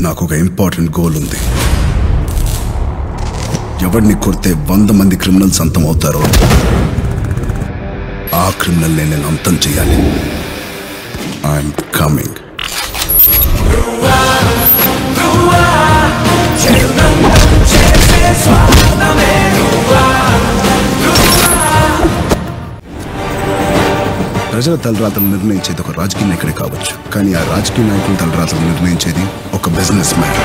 నాకు ఒక important goal ఉంది ఎవరిని కొడితే వంద మంది క్రిమినల్స్ అంతం అవుతారో ఆ క్రిమినల్ నేను అంతం చేయాలి ఐఎమ్ కమింగ్ ప్రజల తలరాతలు నిర్ణయించేది ఒక రాజకీయ నాయకుడే కావచ్చు కానీ ఆ రాజకీయ నాయకుల తలరాతలు నిర్ణయించేది ఒక బిజినెస్ మ్యాన్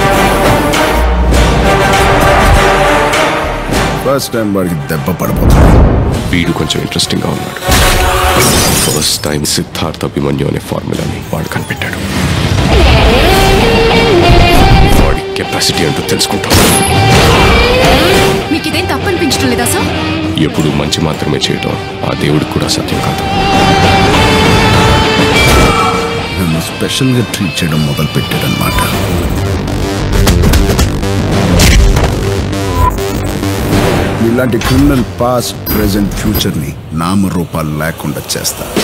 ఫస్ట్ టైం వాడికి దెబ్బ పడబోతుంది వీడు కొంచెం ఇంట్రెస్టింగ్ గా ఉన్నాడు ఫస్ట్ టైం సిద్ధార్థ అభిమన్యు అనే ఫార్ములాని వాడు కనిపెట్టాడు వాడి కెపాసిటీ అంటూ తెలుసుకుంటాం మీకు ఇదేం తప్పు అనిపించడం లేదా సార్ ఎప్పుడు మంచి మాత్రమే చేయటం ఆ దేవుడికి కూడా సత్యం కాదు నన్ను స్పెషల్గా ట్రీట్ చేయడం మొదలు పెట్టాడనమాట ఇలాంటి క్రిమినల్ పాస్ట్ ప్రెసెంట్ ఫ్యూచర్ని నామరూపాలు లేకుండా చేస్తా